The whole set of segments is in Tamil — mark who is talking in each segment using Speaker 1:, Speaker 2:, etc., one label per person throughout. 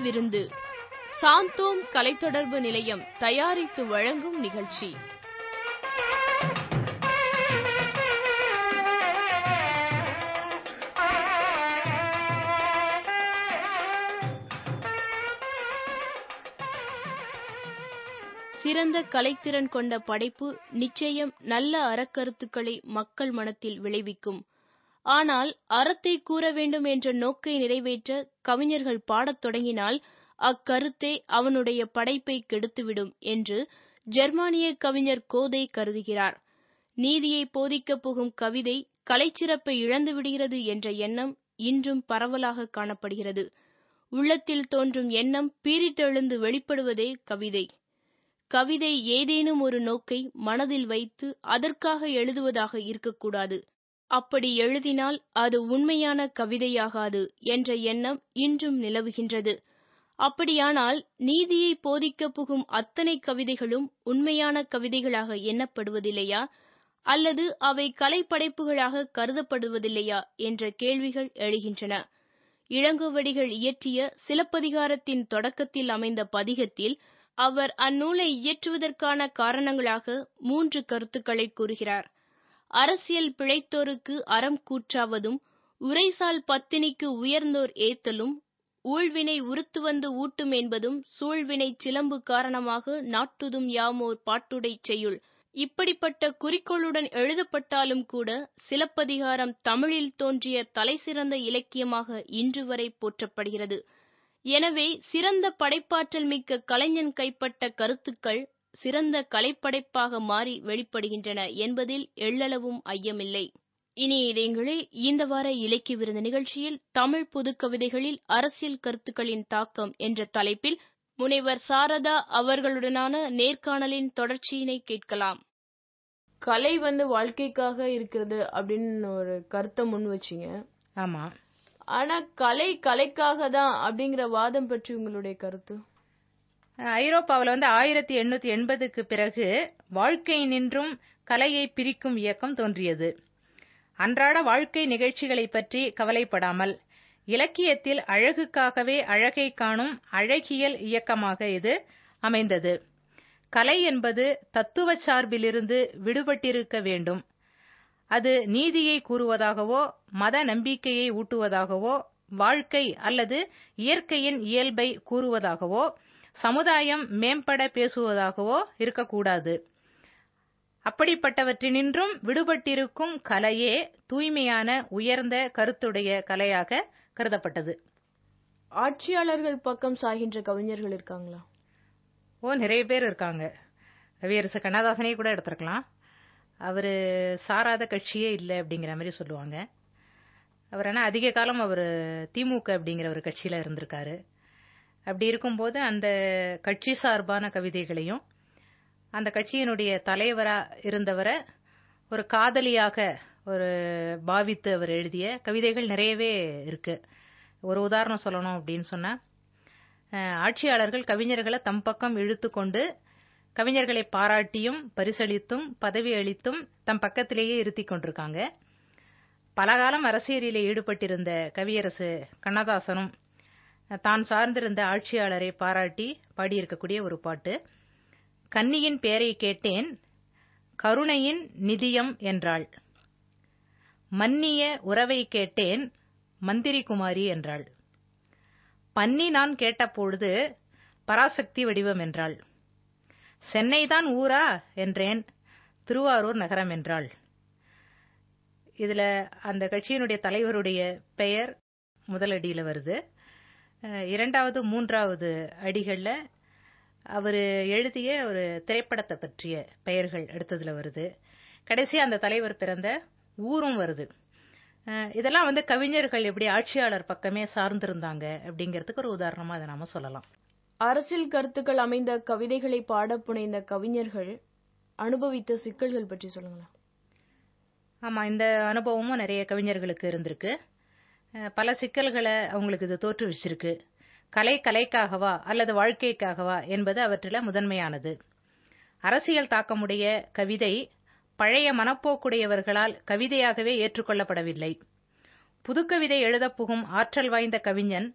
Speaker 1: விருந்து சாந்தோம் கலைத்தொடர்பு நிலையம் தயாரித்து வழங்கும் நிகழ்ச்சி சிறந்த கலைத்திறன் கொண்ட படைப்பு நிச்சயம் நல்ல அறக்கருத்துக்களை மக்கள் மனத்தில் விளைவிக்கும் ஆனால் அறத்தை கூற வேண்டும் என்ற நோக்கை நிறைவேற்ற கவிஞர்கள் பாடத் தொடங்கினால் அக்கருத்தே அவனுடைய படைப்பை கெடுத்துவிடும் என்று ஜெர்மானிய கவிஞர் கோதை கருதுகிறார் நீதியை போதிக்கப் புகும் கவிதை கலைச்சிறப்பை இழந்து விடுகிறது என்ற எண்ணம் இன்றும் பரவலாக காணப்படுகிறது உள்ளத்தில் தோன்றும் எண்ணம் பீரிட்டெழுந்து வெளிப்படுவதே கவிதை கவிதை ஏதேனும் ஒரு நோக்கை மனதில் வைத்து அதற்காக எழுதுவதாக இருக்கக்கூடாது அப்படி எழுதினால் அது உண்மையான கவிதையாகாது என்ற எண்ணம் இன்றும் நிலவுகின்றது அப்படியானால் நீதியை போதிக்கப் புகும் அத்தனை கவிதைகளும் உண்மையான கவிதைகளாக எண்ணப்படுவதில்லையா அல்லது அவை கலைப்படைப்புகளாக கருதப்படுவதில்லையா என்ற கேள்விகள் எழுகின்றன இளங்கோவடிகள் இயற்றிய சிலப்பதிகாரத்தின் தொடக்கத்தில் அமைந்த பதிகத்தில் அவர் அந்நூலை இயற்றுவதற்கான காரணங்களாக மூன்று கருத்துக்களை கூறுகிறார் அரசியல் பிழைத்தோருக்கு அறம் கூற்றாவதும் உரைசால் பத்தினிக்கு உயர்ந்தோர் ஏத்தலும் ஊழ்வினை உருத்து வந்து ஊட்டும் என்பதும் சூழ்வினை சிலம்பு காரணமாக நாட்டுதும் யாமோர் பாட்டுடை செய்யுள் இப்படிப்பட்ட குறிக்கோளுடன் எழுதப்பட்டாலும் கூட சிலப்பதிகாரம் தமிழில் தோன்றிய தலைசிறந்த இலக்கியமாக இன்று வரை போற்றப்படுகிறது எனவே சிறந்த படைப்பாற்றல் மிக்க கலைஞன் கைப்பட்ட கருத்துக்கள் சிறந்த கலைப்படைப்பாக மாறி வெளிப்படுகின்றன என்பதில் எள்ளளவும் ஐயமில்லை இனி இதயங்களே இந்த வார இலக்கிய விருது நிகழ்ச்சியில் தமிழ் புது கவிதைகளில் அரசியல் கருத்துக்களின் தாக்கம் என்ற தலைப்பில் முனைவர் சாரதா அவர்களுடனான நேர்காணலின் தொடர்ச்சியினை கேட்கலாம் கலை வந்து வாழ்க்கைக்காக இருக்கிறது அப்படின்னு ஒரு கருத்தை முன் வச்சீங்க
Speaker 2: ஆமா
Speaker 1: ஆனா கலை கலைக்காக தான் அப்படிங்கிற வாதம் பற்றி உங்களுடைய கருத்து
Speaker 2: ஐரோப்பாவில் வந்து ஆயிரத்தி எண்ணூத்தி எண்பதுக்கு பிறகு வாழ்க்கை நின்றும் கலையை பிரிக்கும் இயக்கம் தோன்றியது அன்றாட வாழ்க்கை நிகழ்ச்சிகளை பற்றி கவலைப்படாமல் இலக்கியத்தில் அழகுக்காகவே அழகை காணும் அழகியல் இயக்கமாக இது அமைந்தது கலை என்பது தத்துவ சார்பிலிருந்து விடுபட்டிருக்க வேண்டும் அது நீதியை கூறுவதாகவோ மத நம்பிக்கையை ஊட்டுவதாகவோ வாழ்க்கை அல்லது இயற்கையின் இயல்பை கூறுவதாகவோ சமுதாயம் மேம்பட பேசுவதாகவோ இருக்கக்கூடாது அப்படிப்பட்டவற்றினின்றும் விடுபட்டிருக்கும் கலையே தூய்மையான உயர்ந்த கருத்துடைய கலையாக கருதப்பட்டது
Speaker 1: ஆட்சியாளர்கள் பக்கம் சாகின்ற கவிஞர்கள் இருக்காங்களா
Speaker 2: ஓ நிறைய பேர் இருக்காங்க கவியரசு கண்ணதாசனே கூட எடுத்திருக்கலாம் அவர் சாராத கட்சியே இல்லை அப்படிங்கிற மாதிரி சொல்லுவாங்க அவர் ஆனால் அதிக காலம் அவர் திமுக அப்படிங்கிற ஒரு கட்சியில் இருந்திருக்காரு அப்படி இருக்கும்போது அந்த கட்சி சார்பான கவிதைகளையும் அந்த கட்சியினுடைய தலைவராக இருந்தவரை ஒரு காதலியாக ஒரு பாவித்து அவர் எழுதிய கவிதைகள் நிறையவே இருக்கு ஒரு உதாரணம் சொல்லணும் அப்படின்னு சொன்னா ஆட்சியாளர்கள் கவிஞர்களை தம் பக்கம் இழுத்து கொண்டு கவிஞர்களை பாராட்டியும் பரிசளித்தும் பதவி அளித்தும் தம் பக்கத்திலேயே இருத்தி கொண்டிருக்காங்க பலகாலம் அரசியலில் ஈடுபட்டிருந்த கவியரசு கண்ணதாசனும் தான் சார்ந்திருந்த ஆட்சியாளரை பாராட்டி பாடியிருக்கக்கூடிய ஒரு பாட்டு கன்னியின் பெயரை கேட்டேன் கருணையின் நிதியம் என்றாள் மன்னிய உறவை கேட்டேன் மந்திரி குமாரி என்றாள் பன்னி நான் கேட்டபொழுது பராசக்தி வடிவம் என்றாள் சென்னைதான் ஊரா என்றேன் திருவாரூர் நகரம் என்றாள் இதுல அந்த கட்சியினுடைய தலைவருடைய பெயர் முதல் அடியில வருது இரண்டாவது மூன்றாவது அடிகள்ல அவர் எழுதிய ஒரு திரைப்படத்தை பற்றிய பெயர்கள் எடுத்ததுல வருது கடைசி அந்த தலைவர் பிறந்த ஊரும் வருது இதெல்லாம் வந்து கவிஞர்கள் எப்படி ஆட்சியாளர் பக்கமே சார்ந்திருந்தாங்க அப்படிங்கிறதுக்கு ஒரு உதாரணமா அதை நாம சொல்லலாம்
Speaker 1: அரசியல் கருத்துக்கள் அமைந்த கவிதைகளை பாட புனைந்த கவிஞர்கள் அனுபவித்த சிக்கல்கள் பற்றி சொல்லுங்களேன்
Speaker 2: ஆமா இந்த அனுபவமும் நிறைய கவிஞர்களுக்கு இருந்திருக்கு பல சிக்கல்களை அவங்களுக்கு இது தோற்றுவிச்சிருக்கு கலை கலைக்காகவா அல்லது வாழ்க்கைக்காகவா என்பது அவற்றில் முதன்மையானது அரசியல் தாக்கமுடைய கவிதை பழைய மனப்போக்குடையவர்களால் கவிதையாகவே ஏற்றுக்கொள்ளப்படவில்லை புதுக்கவிதை எழுதப் புகும் ஆற்றல் வாய்ந்த கவிஞன்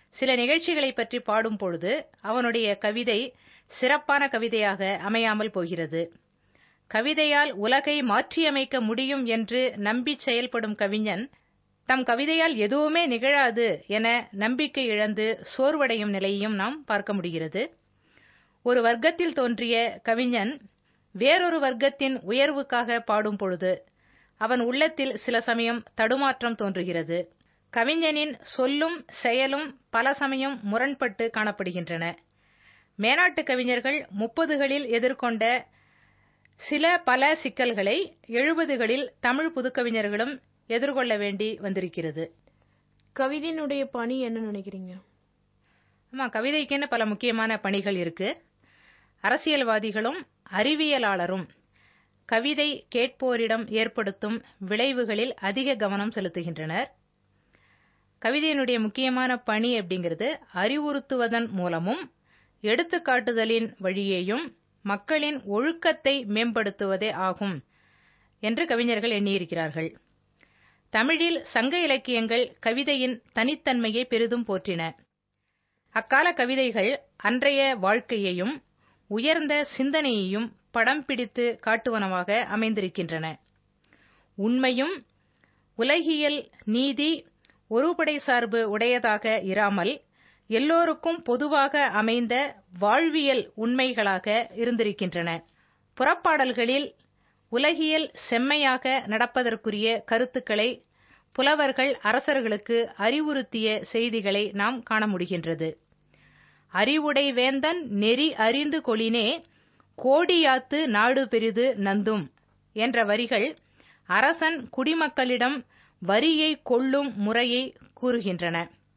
Speaker 2: சில நிகழ்ச்சிகளை பற்றி பாடும் பொழுது அவனுடைய கவிதை சிறப்பான கவிதையாக அமையாமல் போகிறது கவிதையால் உலகை மாற்றியமைக்க முடியும் என்று நம்பி செயல்படும் கவிஞன் தம் கவிதையால் எதுவுமே நிகழாது என நம்பிக்கை இழந்து சோர்வடையும் நிலையையும் நாம் பார்க்க முடிகிறது ஒரு வர்க்கத்தில் தோன்றிய கவிஞன் வேறொரு வர்க்கத்தின் உயர்வுக்காக பாடும் பொழுது அவன் உள்ளத்தில் சில சமயம் தடுமாற்றம் தோன்றுகிறது கவிஞனின் சொல்லும் செயலும் பல சமயம் முரண்பட்டு காணப்படுகின்றன மேனாட்டு கவிஞர்கள் முப்பதுகளில் எதிர்கொண்ட சில பல சிக்கல்களை எழுபதுகளில் தமிழ் புதுக்கவிஞர்களும் எதிர்கொள்ள வேண்டி வந்திருக்கிறது
Speaker 1: கவிதையினுடைய பணி என்ன நினைக்கிறீங்க
Speaker 2: ஆமா கவிதைக்குன்னு பல முக்கியமான பணிகள் இருக்கு அரசியல்வாதிகளும் அறிவியலாளரும் கவிதை கேட்போரிடம் ஏற்படுத்தும் விளைவுகளில் அதிக கவனம் செலுத்துகின்றனர் கவிதையினுடைய முக்கியமான பணி அப்படிங்கிறது அறிவுறுத்துவதன் மூலமும் எடுத்துக்காட்டுதலின் வழியேயும் மக்களின் ஒழுக்கத்தை மேம்படுத்துவதே ஆகும் என்று கவிஞர்கள் எண்ணியிருக்கிறார்கள் தமிழில் சங்க இலக்கியங்கள் கவிதையின் தனித்தன்மையை பெரிதும் போற்றின அக்கால கவிதைகள் அன்றைய வாழ்க்கையையும் உயர்ந்த சிந்தனையையும் படம் பிடித்து காட்டுவனவாக அமைந்திருக்கின்றன உண்மையும் உலகியல் நீதி ஒருபடை சார்பு உடையதாக இராமல் எல்லோருக்கும் பொதுவாக அமைந்த வாழ்வியல் உண்மைகளாக இருந்திருக்கின்றன புறப்பாடல்களில் உலகியல் செம்மையாக நடப்பதற்குரிய கருத்துக்களை புலவர்கள் அரசர்களுக்கு அறிவுறுத்திய செய்திகளை நாம் காண முடிகின்றது அறிவுடை வேந்தன் நெறி அறிந்து கொளினே கோடியாத்து நாடு பெரிது நந்தும் என்ற வரிகள் அரசன் குடிமக்களிடம் வரியை கொள்ளும் முறையை கூறுகின்றன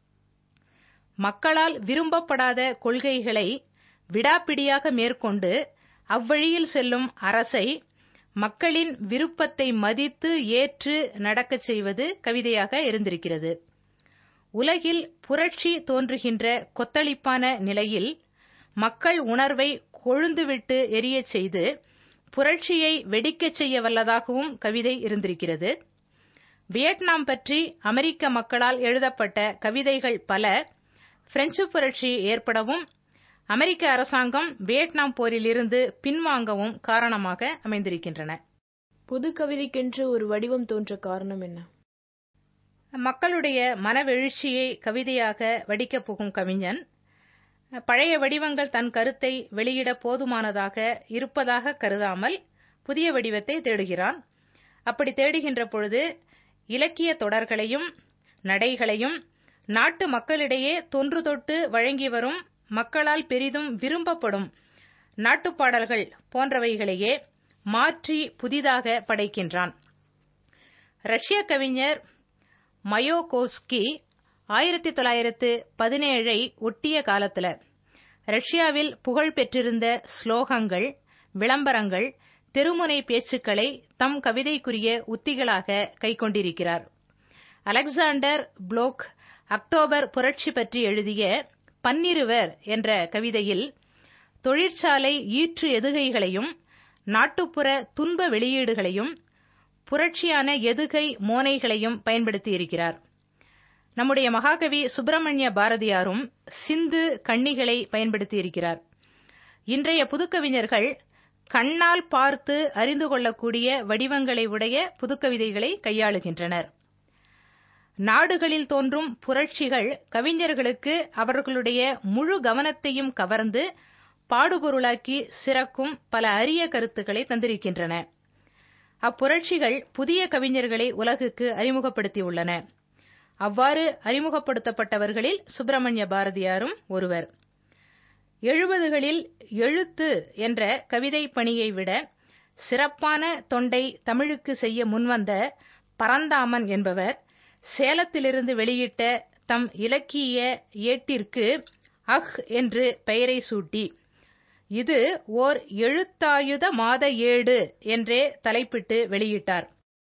Speaker 2: மக்களால் விரும்பப்படாத கொள்கைகளை விடாப்பிடியாக மேற்கொண்டு அவ்வழியில் செல்லும் அரசை மக்களின் விருப்பத்தை மதித்து ஏற்று நடக்கச் செய்வது கவிதையாக இருந்திருக்கிறது உலகில் புரட்சி தோன்றுகின்ற கொத்தளிப்பான நிலையில் மக்கள் உணர்வை கொழுந்துவிட்டு எரியச் செய்து புரட்சியை வெடிக்கச் செய்ய வல்லதாகவும் கவிதை இருந்திருக்கிறது வியட்நாம் பற்றி அமெரிக்க மக்களால் எழுதப்பட்ட கவிதைகள் பல பிரெஞ்சு புரட்சி ஏற்படவும் அமெரிக்க அரசாங்கம் வியட்நாம் போரிலிருந்து பின்வாங்கவும் காரணமாக அமைந்திருக்கின்றன
Speaker 1: புது கவிதைக்கென்று ஒரு வடிவம் தோன்ற காரணம் என்ன
Speaker 2: மக்களுடைய மனவெழுச்சியை கவிதையாக வடிக்கப் போகும் கவிஞன் பழைய வடிவங்கள் தன் கருத்தை வெளியிட போதுமானதாக இருப்பதாக கருதாமல் புதிய வடிவத்தை தேடுகிறான் அப்படி தேடுகின்ற பொழுது இலக்கிய தொடர்களையும் நடைகளையும் நாட்டு மக்களிடையே தொன்று தொட்டு வழங்கி வரும் மக்களால் பெரிதும் விரும்பப்படும் நாட்டுப்பாடல்கள் போன்றவைகளையே மாற்றி புதிதாக படைக்கின்றான் ரஷ்ய கவிஞர் மயோகோவ்ஸ்கி ஆயிரத்தி தொள்ளாயிரத்து பதினேழை ஒட்டிய காலத்துல ரஷ்யாவில் புகழ் பெற்றிருந்த ஸ்லோகங்கள் விளம்பரங்கள் தெருமுனை பேச்சுக்களை தம் கவிதைக்குரிய உத்திகளாக கைக்கொண்டிருக்கிறார் அலெக்சாண்டர் புளோக் அக்டோபர் புரட்சி பற்றி எழுதிய பன்னிருவர் என்ற கவிதையில் தொழிற்சாலை ஈற்று எதுகைகளையும் நாட்டுப்புற துன்ப வெளியீடுகளையும் புரட்சியான எதுகை மோனைகளையும் பயன்படுத்தியிருக்கிறார் நம்முடைய மகாகவி சுப்பிரமணிய பாரதியாரும் சிந்து கண்ணிகளை பயன்படுத்தியிருக்கிறார் இன்றைய புதுக்கவிஞர்கள் கண்ணால் பார்த்து அறிந்து கொள்ளக்கூடிய வடிவங்களை உடைய புதுக்கவிதைகளை கையாளுகின்றனர் நாடுகளில் தோன்றும் புரட்சிகள் கவிஞர்களுக்கு அவர்களுடைய முழு கவனத்தையும் கவர்ந்து பாடுபொருளாக்கி சிறக்கும் பல அரிய கருத்துக்களை தந்திருக்கின்றன அப்புரட்சிகள் புதிய கவிஞர்களை உலகுக்கு அறிமுகப்படுத்தியுள்ளன அவ்வாறு அறிமுகப்படுத்தப்பட்டவர்களில் சுப்பிரமணிய பாரதியாரும் ஒருவர் எழுபதுகளில் எழுத்து என்ற கவிதை பணியை விட சிறப்பான தொண்டை தமிழுக்கு செய்ய முன்வந்த பரந்தாமன் என்பவர் சேலத்திலிருந்து வெளியிட்ட தம் இலக்கிய ஏட்டிற்கு அஹ் என்று பெயரை சூட்டி இது ஓர் எழுத்தாயுத மாத ஏடு என்றே தலைப்பிட்டு வெளியிட்டார்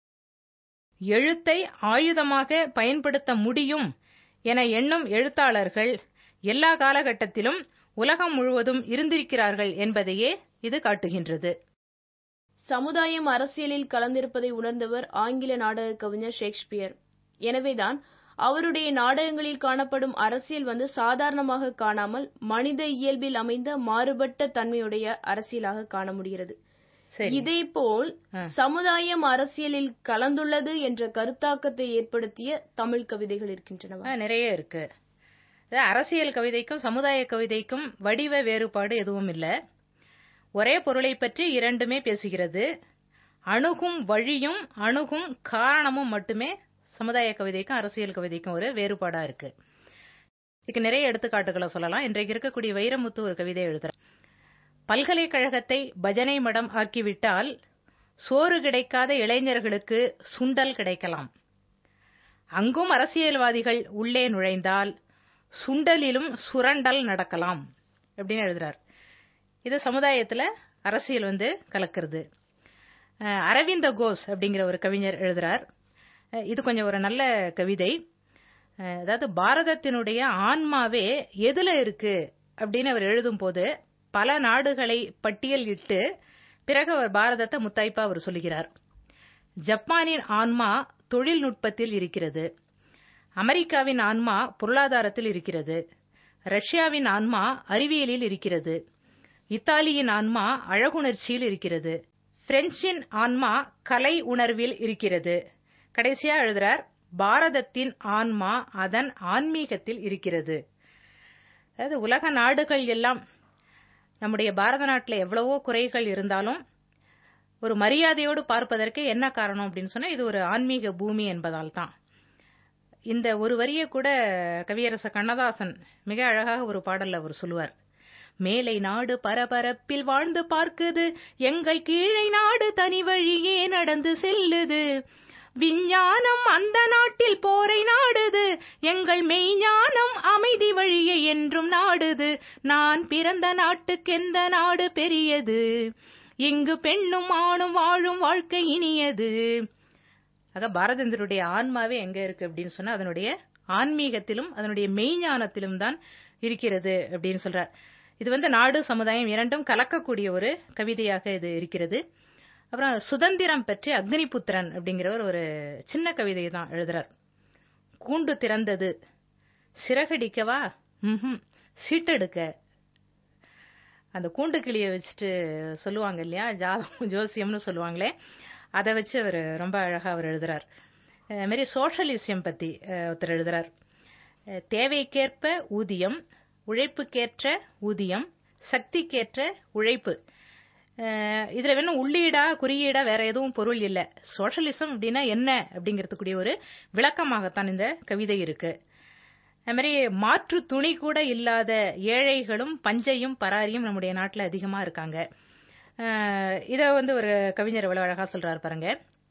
Speaker 2: எழுத்தை ஆயுதமாக பயன்படுத்த முடியும் என எண்ணும் எழுத்தாளர்கள் எல்லா காலகட்டத்திலும் உலகம் முழுவதும் இருந்திருக்கிறார்கள் என்பதையே இது காட்டுகின்றது
Speaker 1: சமுதாயம் அரசியலில் கலந்திருப்பதை உணர்ந்தவர் ஆங்கில நாடக கவிஞர் ஷேக்ஸ்பியர் எனவேதான் அவருடைய நாடகங்களில் காணப்படும் அரசியல் வந்து சாதாரணமாக காணாமல் மனித இயல்பில் அமைந்த மாறுபட்ட தன்மையுடைய அரசியலாக காண முடிகிறது
Speaker 2: சரி
Speaker 1: இதேபோல்
Speaker 2: ஆ.
Speaker 1: சமுதாயம் அரசியலில் கலந்துள்ளது என்ற கருத்தாக்கத்தை ஏற்படுத்திய தமிழ் கவிதைகள் இருக்கின்றனவா
Speaker 2: ஆ, நிறைய இருக்கு அதாவது அரசியல் கவிதைக்கும் சமுதாய கவிதைக்கும் வடிவ வேறுபாடு எதுவும் இல்ல ஒரே பொருளை பற்றி இரண்டுமே பேசுகிறது அணுகும் வழியும் அணுகும் காரணமும் மட்டுமே சமுதாய கவிதைக்கும் அரசியல் கவிதைக்கும் ஒரு வேறுபாடா இருக்கு இதுக்கு நிறைய எடுத்துக்காட்டுகளை சொல்லலாம் இன்றைக்கு இருக்கக்கூடிய வைரமுத்து ஒரு கவிதை எழுதுறார் பல்கலைக்கழகத்தை பஜனை மடம் ஆக்கிவிட்டால் சோறு கிடைக்காத இளைஞர்களுக்கு சுண்டல் கிடைக்கலாம் அங்கும் அரசியல்வாதிகள் உள்ளே நுழைந்தால் சுண்டலிலும் சுரண்டல் நடக்கலாம் அப்படின்னு எழுதுறார் இது சமுதாயத்துல அரசியல் வந்து கலக்கிறது அஹ் அரவிந்த கோஸ் அப்படிங்கிற ஒரு கவிஞர் எழுதுறார் அஹ் இது கொஞ்சம் ஒரு நல்ல கவிதை அஹ் அதாவது பாரதத்தினுடைய ஆன்மாவே எதுல இருக்கு அப்படின்னு அவர் எழுதும் போது பல நாடுகளை பட்டியலிட்டு பிறகு அவர் பாரதத்தை முத்தாய்ப்பா அவர் சொல்லுகிறார் ஜப்பானின் ஆன்மா தொழில்நுட்பத்தில் இருக்கிறது அமெரிக்காவின் ஆன்மா பொருளாதாரத்தில் இருக்கிறது ரஷ்யாவின் ஆன்மா அறிவியலில் இருக்கிறது இத்தாலியின் ஆன்மா அழகுணர்ச்சியில் இருக்கிறது பிரெஞ்சின் ஆன்மா கலை உணர்வில் இருக்கிறது கடைசியா எழுதுறார் பாரதத்தின் ஆன்மா அதன் ஆன்மீகத்தில் இருக்கிறது அதாவது உலக நாடுகள் எல்லாம் நம்முடைய பாரத நாட்டில் எவ்வளவோ குறைகள் இருந்தாலும் ஒரு மரியாதையோடு பார்ப்பதற்கு என்ன காரணம் அப்படின்னு சொன்னா இது ஒரு ஆன்மீக பூமி என்பதால் தான் இந்த ஒரு வரியை கூட கவியரசர் கண்ணதாசன் மிக அழகாக ஒரு பாடல்ல அவர் சொல்லுவார் மேலை நாடு பரபரப்பில் வாழ்ந்து பார்க்குது எங்கள் கீழை நாடு தனி வழியே நடந்து செல்லுது விஞ்ஞானம் அந்த நாட்டில் போரை நாடுது எங்கள் மெய்ஞானம் அமைதி வழியே என்றும் நாடுது நான் பிறந்த நாட்டுக்கெந்த நாடு பெரியது இங்கு பெண்ணும் ஆணும் வாழும் வாழ்க்கை இனியது ஆக பாரதேந்திரனுடைய ஆன்மாவே எங்க இருக்கு அப்படின்னு சொன்னா அதனுடைய ஆன்மீகத்திலும் அதனுடைய மெய்ஞானத்திலும் தான் இருக்கிறது அப்படின்னு சொல்றார் இது வந்து நாடு சமுதாயம் இரண்டும் கலக்கக்கூடிய ஒரு கவிதையாக இது இருக்கிறது அப்புறம் சுதந்திரம் பற்றி அக்னிபுத்திரன் அப்படிங்கிறவர் ஒரு சின்ன கவிதையை தான் எழுதுறார் கூண்டு திறந்தது சிறகடிக்கவா ம்ஹும் சீட்டெடுக்க அந்த கூண்டு கிளியை வச்சுட்டு சொல்லுவாங்க இல்லையா ஜாதகம் ஜோசியம்னு சொல்லுவாங்களே அதை வச்சு அவர் ரொம்ப அழகா அவர் எழுதுறார் அது மாதிரி சோஷலிசம் பத்தி அஹ், ஒருத்தர் எழுதுறார் அஹ், தேவைக்கேற்ப ஊதியம் உழைப்புக்கேற்ற ஊதியம் சக்திக்கேற்ற உழைப்பு அஹ், இதுல வேணும் உள்ளீடா குறியீடா வேற எதுவும் பொருள் இல்ல சோஷலிசம் அப்படின்னா என்ன அப்படிங்கறதுக்குரிய ஒரு விளக்கமாகத்தான் இந்த கவிதை இருக்கு அது மாதிரி மாற்று துணி கூட இல்லாத ஏழைகளும் பஞ்சையும் பராரியும் நம்முடைய நாட்டுல அதிகமா இருக்காங்க அஹ், இத வந்து ஒரு கவிஞர் எவ்வளவு அழகா சொல்றாரு பாருங்க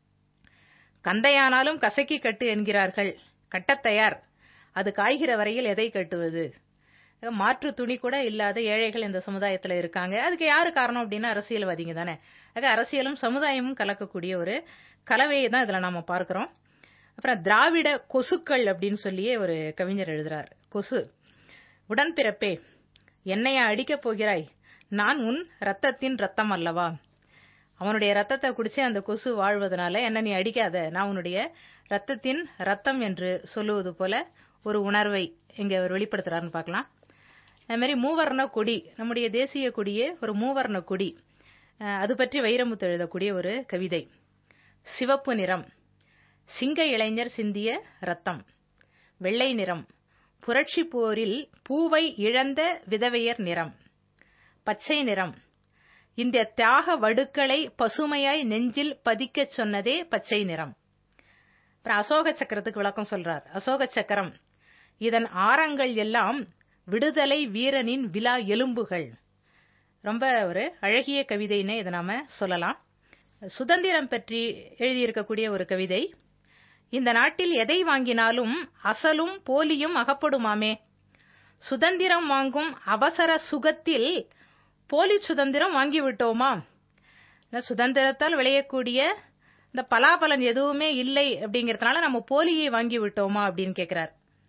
Speaker 2: கந்தையானாலும் கசக்கி கட்டு என்கிறார்கள் கட்டத் தயார் அது காய்கிற வரையில் எதை கட்டுவது மாற்று துணி கூட இல்லாத ஏழைகள் இந்த சமுதாயத்துல இருக்காங்க அதுக்கு யாரு காரணம் அப்படின்னா அரசியல்வாதிங்க தானே ஆக அரசியலும் சமுதாயமும் கலக்கக்கூடிய ஒரு கலவையை தான் இதுல நாம பார்க்கிறோம் அப்புறம் திராவிட கொசுக்கள் அப்படின்னு சொல்லியே ஒரு கவிஞர் எழுதுறார் கொசு உடன்பிறப்பே என்னையா அடிக்கப் போகிறாய் நான் உன் ரத்தத்தின் ரத்தம் அல்லவா அவனுடைய ரத்தத்தை குடிச்சு அந்த கொசு வாழ்வதனால என்ன நீ அடிக்காத நான் உன்னுடைய ரத்தத்தின் ரத்தம் என்று சொல்லுவது போல ஒரு உணர்வை இங்க அவர் வெளிப்படுத்துறாருன்னு பார்க்கலாம் அது மாதிரி மூவர்ண கொடி நம்முடைய தேசிய கொடியே ஒரு மூவர்ண கொடி அஹ் அது பற்றி வைரமுத்து எழுதக்கூடிய ஒரு கவிதை சிவப்பு நிறம் சிங்க இளைஞர் சிந்திய ரத்தம் வெள்ளை நிறம் புரட்சி போரில் பூவை இழந்த விதவையர் நிறம் பச்சை நிறம் இந்த தியாக வடுக்களை பசுமையாய் நெஞ்சில் பதிக்கச் சொன்னதே பச்சை நிறம் அப்புறம் அசோக சக்கரத்துக்கு விளக்கம் சொல்றார் அசோக சக்கரம் இதன் ஆரங்கள் எல்லாம் விடுதலை வீரனின் விலா எலும்புகள் ரொம்ப ஒரு அழகிய கவிதைன்னு இதை நாம சொல்லலாம் சுதந்திரம் பற்றி எழுதியிருக்கக்கூடிய ஒரு கவிதை இந்த நாட்டில் எதை வாங்கினாலும் அசலும் போலியும் அகப்படுமாமே சுதந்திரம் வாங்கும் அவசர சுகத்தில் போலி சுதந்திரம் வாங்கிவிட்டோமா இந்த சுதந்திரத்தால் விளையக்கூடிய இந்த பலாபலன் எதுவுமே இல்லை அப்படிங்கறதுனால நம்ம போலியை வாங்கி விட்டோமா அப்படின்னு கேக்குறார்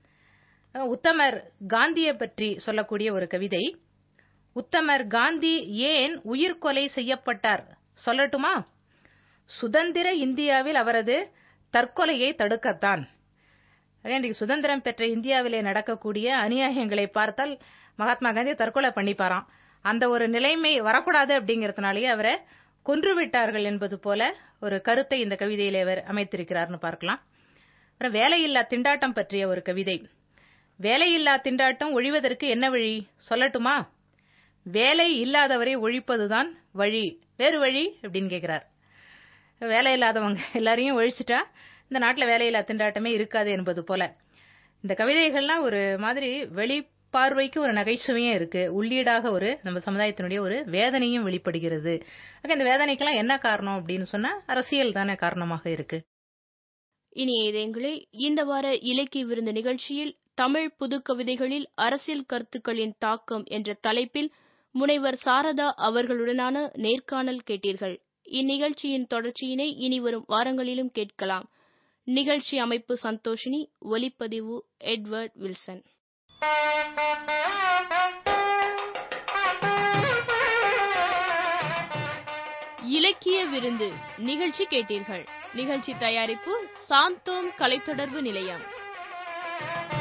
Speaker 2: அஹ் உத்தமர் காந்தியை பற்றி சொல்லக்கூடிய ஒரு கவிதை உத்தமர் காந்தி ஏன் உயிர்கொலை செய்யப்பட்டார் சொல்லட்டுமா சுதந்திர இந்தியாவில் அவரது தற்கொலையை தடுக்கத்தான் ஆக இன்றைக்கு சுதந்திரம் பெற்ற இந்தியாவிலே நடக்கக்கூடிய அநியாயங்களை பார்த்தால் மகாத்மா காந்தி தற்கொலை பண்ணிப்பாராம் அந்த ஒரு நிலைமை வரக்கூடாது அப்படிங்கறதுனாலயே அவரை கொன்று விட்டார்கள் என்பது போல ஒரு கருத்தை இந்த கவிதையிலே அவர் அமைத்திருக்கிறார்னு பார்க்கலாம் அப்புறம் வேலையில்லா திண்டாட்டம் பற்றிய ஒரு கவிதை வேலையில்லா திண்டாட்டம் ஒழிவதற்கு என்ன வழி சொல்லட்டுமா வேலை இல்லாதவரை ஒழிப்பதுதான் வழி வேறு வழி அப்படின்னு கேட்கிறார் வேலை இல்லாதவங்க எல்லாரையும் ஒழிச்சிட்டா இந்த நாட்டுல வேலையில்லா திண்டாட்டமே இருக்காது என்பது போல இந்த கவிதைகள்லாம் ஒரு மாதிரி வெளிப்பார்வைக்கு ஒரு நகைச்சுவையும் இருக்கு உள்ளீடாக ஒரு நம்ம சமுதாயத்தினுடைய ஒரு வேதனையும் வெளிப்படுகிறது ஆக இந்த வேதனைக்கெல்லாம் என்ன காரணம் அப்படின்னு சொன்னா அரசியல் தானே காரணமாக இருக்கு
Speaker 1: இனி இதயங்களே இந்த வார இலக்கிய விருந்து நிகழ்ச்சியில் தமிழ் புது கவிதைகளில் அரசியல் கருத்துக்களின் தாக்கம் என்ற தலைப்பில் முனைவர் சாரதா அவர்களுடனான நேர்காணல் கேட்டீர்கள் இந்நிகழ்ச்சியின் தொடர்ச்சியினை இனி வரும் வாரங்களிலும் கேட்கலாம் நிகழ்ச்சி அமைப்பு சந்தோஷினி ஒலிப்பதிவு எட்வர்ட் வில்சன் இலக்கிய விருந்து நிகழ்ச்சி கேட்டீர்கள் நிகழ்ச்சி தயாரிப்பு சாந்தோம் கலைத்தொடர்பு நிலையம்